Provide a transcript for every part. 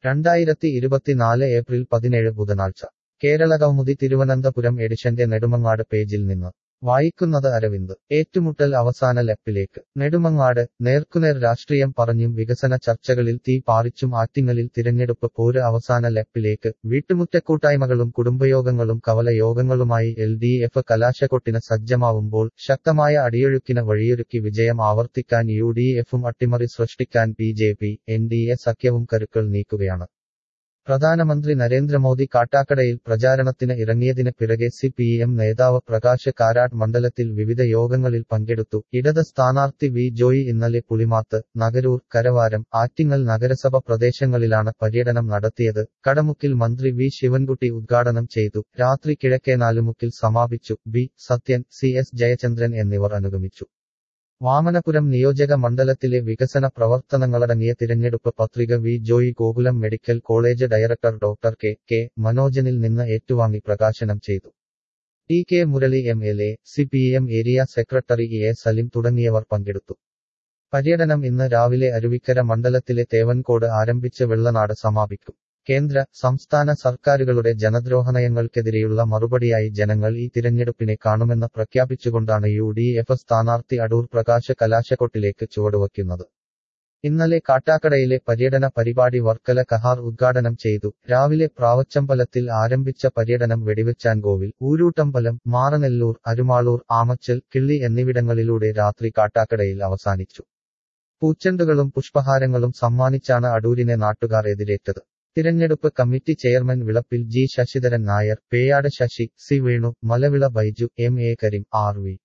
രണ്ടായിരത്തി ഇരുപത്തിനാല് ഏപ്രിൽ പതിനേഴ് ബുധനാഴ്ച കേരളകൗമുദി തിരുവനന്തപുരം എഡിഷന്റെ നെടുമങ്ങാട് പേജിൽ നിന്ന് വായിക്കുന്നത് അരവിന്ദ് ഏറ്റുമുട്ടൽ അവസാന ലെപ്പിലേക്ക് നെടുമങ്ങാട് നേർക്കുനേർ രാഷ്ട്രീയം പറഞ്ഞും വികസന ചർച്ചകളിൽ തീ പാറിച്ചും ആറ്റിങ്ങലിൽ തിരഞ്ഞെടുപ്പ് പോര് അവസാന ലെപ്പിലേക്ക് വീട്ടുമുറ്റക്കൂട്ടായ്മകളും കുടുംബയോഗങ്ങളും കവലയോഗങ്ങളുമായി എൽ ഡി എഫ് കലാശക്കൊട്ടിന് സജ്ജമാവുമ്പോൾ ശക്തമായ അടിയൊഴുക്കിന് വഴിയൊരുക്കി വിജയം ആവർത്തിക്കാൻ യു ഡി എഫും അട്ടിമറി സൃഷ്ടിക്കാൻ B J P N D A സഖ്യവും കരുക്കൾ നീക്കുകയാണ് പ്രധാനമന്ത്രി നരേന്ദ്രമോദി കാട്ടാക്കടയിൽ പ്രചാരണത്തിന് ഇറങ്ങിയതിന് പിറകെ സി പി എം നേതാവ് പ്രകാശ് കാരാട്ട് മണ്ഡലത്തിൽ വിവിധ യോഗങ്ങളിൽ പങ്കെടുത്തു ഇടത് സ്ഥാനാർത്ഥി വി ജോയി ഇന്നലെ പുളിമാത്ത് നഗരൂർ കരവാരം ആറ്റിങ്ങൽ നഗരസഭ പ്രദേശങ്ങളിലാണ് പര്യടനം നടത്തിയത് കടമുക്കിൽ മന്ത്രി വി ശിവൻകുട്ടി ഉദ്ഘാടനം ചെയ്തു രാത്രി കിഴക്കേനാലുമുക്കിൽ സമാപിച്ചു B Sathyan C S Jayachandran എന്നിവർ അനുഗമിച്ചു വാമനപുരം നിയോജക മണ്ഡലത്തിലെ വികസന പ്രവർത്തനങ്ങളടങ്ങിയ തിരഞ്ഞെടുപ്പ് പത്രിക V Joy Gokulam medical college director doctor K K മനോജനിൽ നിന്ന് ഏറ്റുവാങ്ങി പ്രകാശനം ചെയ്തു T K Murali M L A C P M area secretary A Salim തുടങ്ങിയവർ പങ്കെടുത്തു പര്യടനം ഇന്ന് രാവിലെ അരുവിക്കര മണ്ഡലത്തിലെ തേവൻകോട് ആരംഭിച്ച് വെള്ളനാട് സമാപിക്കും കേന്ദ്ര സംസ്ഥാന സർക്കാരുകളുടെ ജനദ്രോഹനയങ്ങൾക്കെതിരെയുള്ള മറുപടിയായി ജനങ്ങൾ ഈ തിരഞ്ഞെടുപ്പിനെ കാണുമെന്ന് പ്രഖ്യാപിച്ചുകൊണ്ടാണ് യു ഡി എഫ് സ്ഥാനാർത്ഥി അടൂർ പ്രകാശ് കലാശക്കൊട്ടിലേക്ക് ചുവടുവയ്ക്കുന്നത് ഇന്നലെ കാട്ടാക്കടയിലെ പര്യടന പരിപാടി വർക്കല കഹാർ ഉദ്ഘാടനം ചെയ്തു രാവിലെ പ്രാവച്ചമ്പലത്തിൽ ആരംഭിച്ച പര്യടനം വെടിവെച്ചാൻകോവിൽ ഊരൂട്ടമ്പലം മാറനെല്ലൂർ അരുമാളൂർ ആമച്ചൽ കിള്ളി എന്നിവിടങ്ങളിലൂടെ രാത്രി കാട്ടാക്കടയിൽ അവസാനിച്ചു പൂച്ചെണ്ടുകളും പുഷ്പഹാരങ്ങളും സമ്മാനിച്ചാണ് അടൂരിനെ നാട്ടുകാർ എതിരേറ്റത് തിരഞ്ഞെടുപ്പ് committee chairman Vilappil G Sasidharan Nair Peyad Sasi C Venu Malavila Baiju M A Kareem R V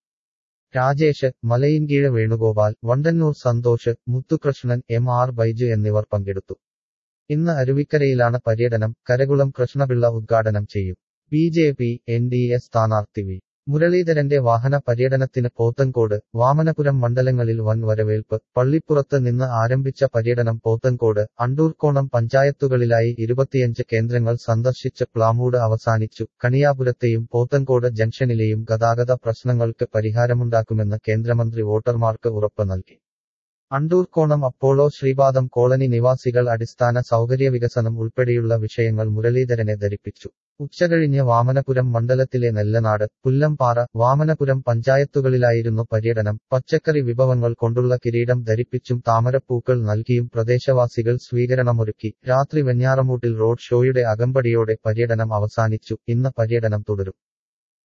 Rajesh Malayinkeezhu Venugopal Vandannoor Santhosh Muthukrishnan M R Baiju എന്നിവർ പങ്കെടുത്തു ഇന്ന് അരുവിക്കരയിലാണ് പര്യടനം കരകുളം കൃഷ്ണപിള്ള ഉദ്ഘാടനം ചെയ്യും B J P N D A സ്ഥാനാർത്ഥി വി മുരളീധരന്റെ വാഹന പര്യടനത്തിന് പോത്തൻകോട് വാമനപുരം മണ്ഡലങ്ങളിൽ വൻ വരവേൽപ്പ് പള്ളിപ്പുറത്ത് നിന്ന് ആരംഭിച്ച പര്യടനം പോത്തൻകോട് അണ്ടൂർക്കോണം പഞ്ചായത്തുകളിലായി ഇരുപത്തിയഞ്ച് കേന്ദ്രങ്ങൾ സന്ദർശിച്ച് പ്ലാമൂട് അവസാനിച്ചു കണിയാപുരത്തെയും പോത്തൻകോട് ജംഗ്ഷനിലെയും ഗതാഗത പ്രശ്നങ്ങൾക്ക് പരിഹാരമുണ്ടാക്കുമെന്ന് കേന്ദ്രമന്ത്രി വോട്ടർമാർക്ക് ഉറപ്പ് നൽകി അണ്ടൂർക്കോണം അപ്പോളോ ശ്രീപാദം കോളനി നിവാസികൾ അടിസ്ഥാന സൗകര്യ വികസനം ഉൾപ്പെടെയുള്ള വിഷയങ്ങൾ മുരളീധരനെ ധരിപ്പിച്ചു ഉച്ചകഴിഞ്ഞ് വാമനപുരം മണ്ഡലത്തിലെ നെല്ലനാട് പുല്ലംപാറ വാമനപുരം പഞ്ചായത്തുകളിലായിരുന്നു പര്യടനം പച്ചക്കറി വിഭവങ്ങൾ കൊണ്ടുള്ള കിരീടം ധരിപ്പിച്ചും താമരപ്പൂക്കൾ നൽകിയും പ്രദേശവാസികൾ സ്വീകരണമൊരുക്കി രാത്രി വെഞ്ഞാറമൂട്ടിൽ റോഡ് ഷോയുടെ അകമ്പടിയോടെ പര്യടനം അവസാനിച്ചു ഇന്ന് പര്യടനം തുടരും